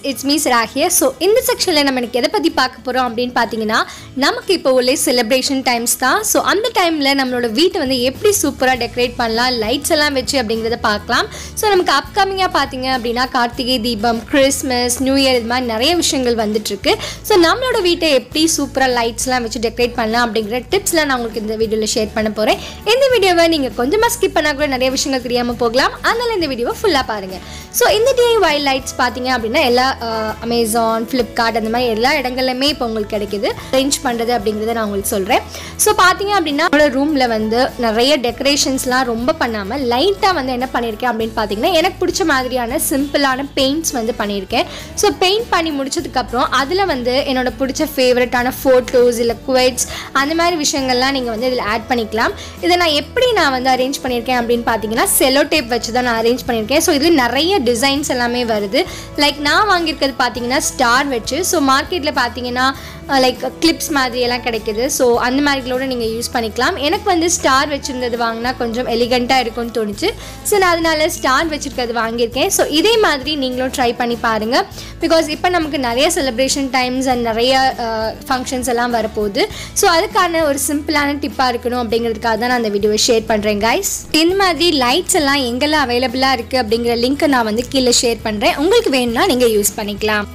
it's me சிராகிய so இந்த செக்ஷனில் நம்ம எனக்கு எதை பற்றி பார்க்க போகிறோம் அப்படின்னு பார்த்தீங்கன்னா நமக்கு இப்போ உள்ள செலிப்ரேஷன் டைம்ஸ் தான் ஸோ அந்த டைமில் நம்மளோட வீட்டை வந்து எப்படி சூப்பராக டெக்கரேட் பண்ணலாம் லைட்ஸ் எல்லாம் வச்சு அப்படிங்கிறத பார்க்கலாம் ஸோ நமக்கு அப்கமிங்காக பார்த்தீங்க அப்படின்னா கார்த்திகை தீபம் கிறிஸ்மஸ் நியூ இயர் இது மாதிரி நிறைய விஷயங்கள் வந்துட்டுருக்கு ஸோ நம்மளோட வீட்டை எப்படி சூப்பராக லைட்ஸ்லாம் வச்சு டெக்கரேட் பண்ணலாம் அப்படிங்கிற டிப்ஸ்லாம் நான் உங்களுக்கு இந்த வீடியோவில் ஷேர் பண்ண போகிறேன் இந்த வீடியோவை நீங்கள் கொஞ்சமாக ஸ்கிப் பண்ணால் கூட நிறைய விஷயங்கள் தெரியாமல் போகலாம் அதனால இந்த வீடியோவை ஃபுல்லாக பாருங்கள் ஸோ இந்த டிஐஒய் லைட்ஸ் பார்த்தீங்க அப்படின்னா எல்லா அமேசான் ஃப்ளிப்கார்ட் அந்த மாதிரி எல்லா இடங்கள்லையுமே இப்போ உங்களுக்கு கிடைக்குது அரேஞ்ச் பண்ணுறது அப்படிங்கிறத நான் உங்களுக்கு சொல்கிறேன் ஸோ பார்த்தீங்க அப்படின்னா என்னோட ரூமில் வந்து நிறைய டெக்கரேஷன்ஸ்லாம் ரொம்ப பண்ணாமல் லைட்டாக வந்து என்ன பண்ணியிருக்கேன் அப்படின்னு பார்த்தீங்கன்னா எனக்கு பிடிச்ச மாதிரியான சிம்பிளான பெயிண்ட்ஸ் வந்து பண்ணியிருக்கேன் ஸோ பெயிண்ட் பண்ணி முடிச்சதுக்கப்புறம் அதில் வந்து என்னோட பிடிச்ச ஃபேவரட்டான ஃபோட்டோஸ் இல்லை குவைட்ஸ் அந்த மாதிரி விஷயங்கள்லாம் நீங்கள் வந்து இதில் ஆட் பண்ணிக்கலாம் இதை நான் எப்படி நான் வந்து அரேஞ்ச் பண்ணியிருக்கேன் அப்படின்னு பார்த்தீங்கன்னா செலோ டேப் வச்சு தான் நான் அரேஞ்ச் பண்ணியிருக்கேன் ஸோ இதில் நிறைய டிசைன்ஸ் எல்லாமே வருது லைக் நான் வாங்கியிருக்கிறது பார்த்தீங்கன்னா ஸ்டார் வச்சு ஸோ மார்க்கெட்டில் பார்த்தீங்கன்னா லைக் கிளிப்ஸ் மாதிரி எல்லாம் கிடைக்குது ஸோ அந்த மாதிரிகளோட நீங்கள் யூஸ் பண்ணிக்கலாம் எனக்கு வந்து ஸ்டார் வச்சுருந்தது வாங்கினா கொஞ்சம் எலிகண்ட்டாக இருக்கும்னு தோணுச்சு ஸோ நான் அதனால ஸ்டார் வச்சுருக்கிறது வாங்கியிருக்கேன் ஸோ இதே மாதிரி நீங்களும் ட்ரை பண்ணி பாருங்கள் பிகாஸ் இப்போ நமக்கு நிறைய செலிப்ரேஷன் டைம்ஸ் அண்ட் நிறைய ஃபங்க்ஷன்ஸ் எல்லாம் வரப்போகுது ஸோ அதுக்கான ஒரு சிம்பிளான டிப்பாக இருக்கணும் அப்படிங்கிறதுக்காக தான் நான் அந்த வீடியோவை ஷேர் பண்ணுறேன் கைஸ் இந்த மாதிரி லைட்ஸ் எல்லாம் எங்கெல்லாம் அவைலபிளாக இருக்குது அப்படிங்கிற லிங்க்கை நான் வந்து கீழே ஷேர் பண்ணுறேன் உங்களுக்கு வேணும்னா நீங்கள் யூஸ் பண்ணிக்கலாம்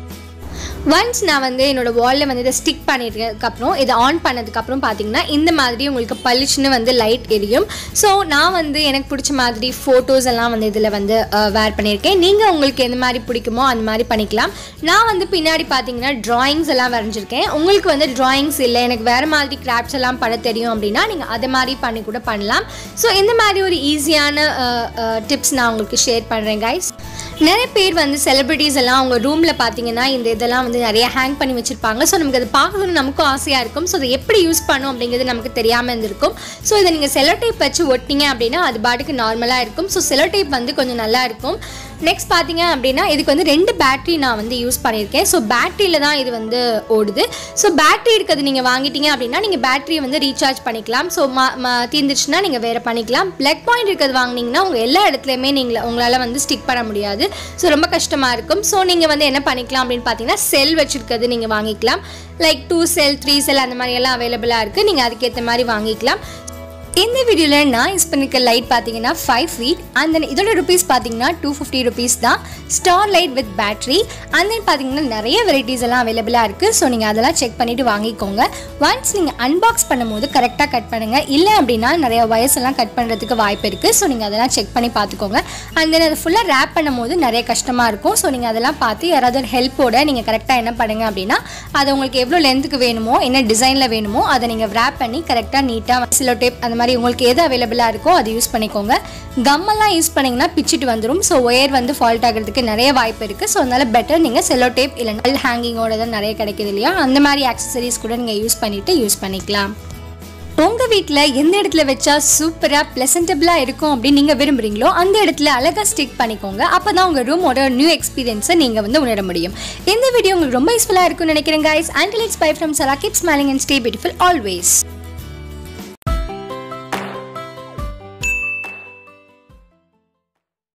ஒன்ஸ் நான் வந்து என்னோட வாலில் வந்து இதை ஸ்டிக் பண்ணிட்டதுக்கப்புறம் இதை ஆன் பண்ணதுக்கப்புறம் பார்த்தீங்கன்னா இந்த மாதிரி உங்களுக்கு பளிச்சுன்னு வந்து லைட் எரியும் ஸோ நான் வந்து எனக்கு பிடிச்ச மாதிரி ஃபோட்டோஸ் எல்லாம் வந்து இதில் வந்து வேர் பண்ணியிருக்கேன் நீங்கள் உங்களுக்கு எந்த மாதிரி பிடிக்குமோ அந்த மாதிரி பண்ணிக்கலாம் நான் வந்து பின்னாடி பார்த்தீங்கன்னா ட்ராயிங்ஸ் எல்லாம் வரைஞ்சிருக்கேன் உங்களுக்கு வந்து ட்ராயிங்ஸ் இல்லை எனக்கு வேறு மாதிரி கிராஃப்ட்ஸ் எல்லாம் பண்ண தெரியும் அப்படின்னா நீங்கள் அதை மாதிரி பண்ணி கூட பண்ணலாம் ஸோ இந்த மாதிரி ஒரு ஈஸியான டிப்ஸ் நான் உங்களுக்கு ஷேர் பண்ணுறேன் கைஸ் நிறைய பேர் வந்து செலிப்ரிட்டிஸ் எல்லாம் அவங்க ரூமில் பார்த்தீங்கன்னா இந்த இதெல்லாம் வந்து நிறைய ஹேங் பண்ணி வச்சுருப்பாங்க ஸோ நமக்கு அதை பார்க்கணும்னு நமக்கும் ஆசையாக இருக்கும் ஸோ அதை எப்படி யூஸ் பண்ணும் அப்படிங்கிறது நமக்கு தெரியாமல் இருந்திருக்கும் ஸோ இதை நீங்கள் செலோ டைப் வச்சு ஒட்டிங்க அப்படின்னா அது பாட்டுக்கு நார்மலாக இருக்கும் ஸோ செலோ டைப் வந்து கொஞ்சம் நல்லா இருக்கும் நெக்ஸ்ட் பார்த்தீங்க அப்படின்னா இதுக்கு வந்து ரெண்டு பேட்ரி நான் வந்து யூஸ் பண்ணியிருக்கேன் ஸோ பேட்டரியில் தான் இது வந்து ஓடுது ஸோ பேட்டரி இருக்கிறது நீங்கள் வாங்கிட்டீங்க அப்படின்னா நீங்கள் பேட்டரியை வந்து ரீசார்ஜ் பண்ணிக்கலாம் ஸோ மா தீர்ந்துச்சுன்னா நீங்கள் வேறு பண்ணிக்கலாம் பிளக் பாயிண்ட் இருக்கிறது வாங்கினீங்கன்னா உங்கள் எல்லா இடத்துலையுமே நீங்கள் உங்களால் வந்து ஸ்டிக் பண்ண முடியாது ஸோ ரொம்ப கஷ்டமாக இருக்கும் ஸோ நீங்கள் வந்து என்ன பண்ணிக்கலாம் அப்படின்னு பார்த்தீங்கன்னா செல் வச்சுருக்கிறது நீங்கள் வாங்கிக்கலாம் like two cell three cell அந்த மாதிரி எல்லாம் அவைலபிளாக இருக்குது நீங்கள் அதுக்கேற்ற மாதிரி வாங்கிக்கலாம் இந்த வீடியோவில் நான் யூஸ் பண்ணிருக்க லைட் பார்த்தீங்கன்னா ஃபைவ் ஃபீட் அண்ட் தென் இதோட ருபீஸ் பார்த்தீங்கன்னா டூ ஃபிஃப்டி ருபீஸ் தான் star light with battery and then பார்த்தீங்கன்னா நிறைய வெரைட்டிஸ் எல்லாம் அவைலபிளாக இருக்குது ஸோ நீங்கள் அதெல்லாம் செக் பண்ணிவிட்டு வாங்கிக்கோங்க ஒன்ஸ் நீங்கள் அன்பாக்ஸ் பண்ணும்போது கரெக்டாக கட் பண்ணுங்கள் இல்லை அப்படின்னா நிறைய வயசு எல்லாம் கட் பண்ணுறதுக்கு வாய்ப்பு இருக்குது ஸோ நீங்கள் அதெல்லாம் செக் பண்ணி பார்த்துக்கோங்க அண்ட் தென் அதை ஃபுல்லாக ரேப் பண்ணும்போது நிறைய கஷ்டமாக இருக்கும் ஸோ நீங்கள் அதெல்லாம் பார்த்து யாராவது ஒரு ஹெல்ப்போட நீங்கள் கரெக்டாக என்ன பண்ணுங்க அப்படின்னா அது உங்களுக்கு எவ்வளோ லென்த்துக்கு வேணுமோ என்ன டிசைனில் வேணுமோ அதை நீங்கள் ரேப் பண்ணி கரெக்டாக நீட்டாக சிலோ டேப் அந்த மாதிரி உங்களுக்கு எது அவைலபிளாக இருக்கோ அதை யூஸ் பண்ணிக்கோங்க கம்மெல்லாம் யூஸ் பண்ணிங்கன்னா பிச்சுட்டு வந்துடும் ஸோ ஒயர் வந்து ஃபால்ட் ஆகிறதுக்கு நிறைய வாய்ப்பு இருக்குது ஸோ அதனால் பெட்டர் நீங்கள் செல்லோ டேப் இல்லைனா ஹேங்கிங்கோட தான் நிறைய கிடைக்குது இல்லையா அந்த மாதிரி ஆக்சசரிஸ் கூட நீங்கள் யூஸ் பண்ணிவிட்டு யூஸ் பண்ணிக்கலாம் உங்கள் வீட்டில் எந்த இடத்துல வச்சா சூப்பராக ப்ளசன்டபுளாக இருக்கும் அப்படின்னு நீங்கள் விரும்புகிறீங்களோ அந்த இடத்துல அழகாக ஸ்டிக் பண்ணிக்கோங்க அப்போ தான் உங்கள் ரூமோட நியூ எக்ஸ்பீரியன்ஸை நீங்கள் வந்து உணர முடியும் இந்த வீடியோ உங்களுக்கு ரொம்ப யூஸ்ஃபுல்லாக இருக்கும்னு நினைக்கிறேன் guys until it's bye from Sara keep smiling and stay beautiful always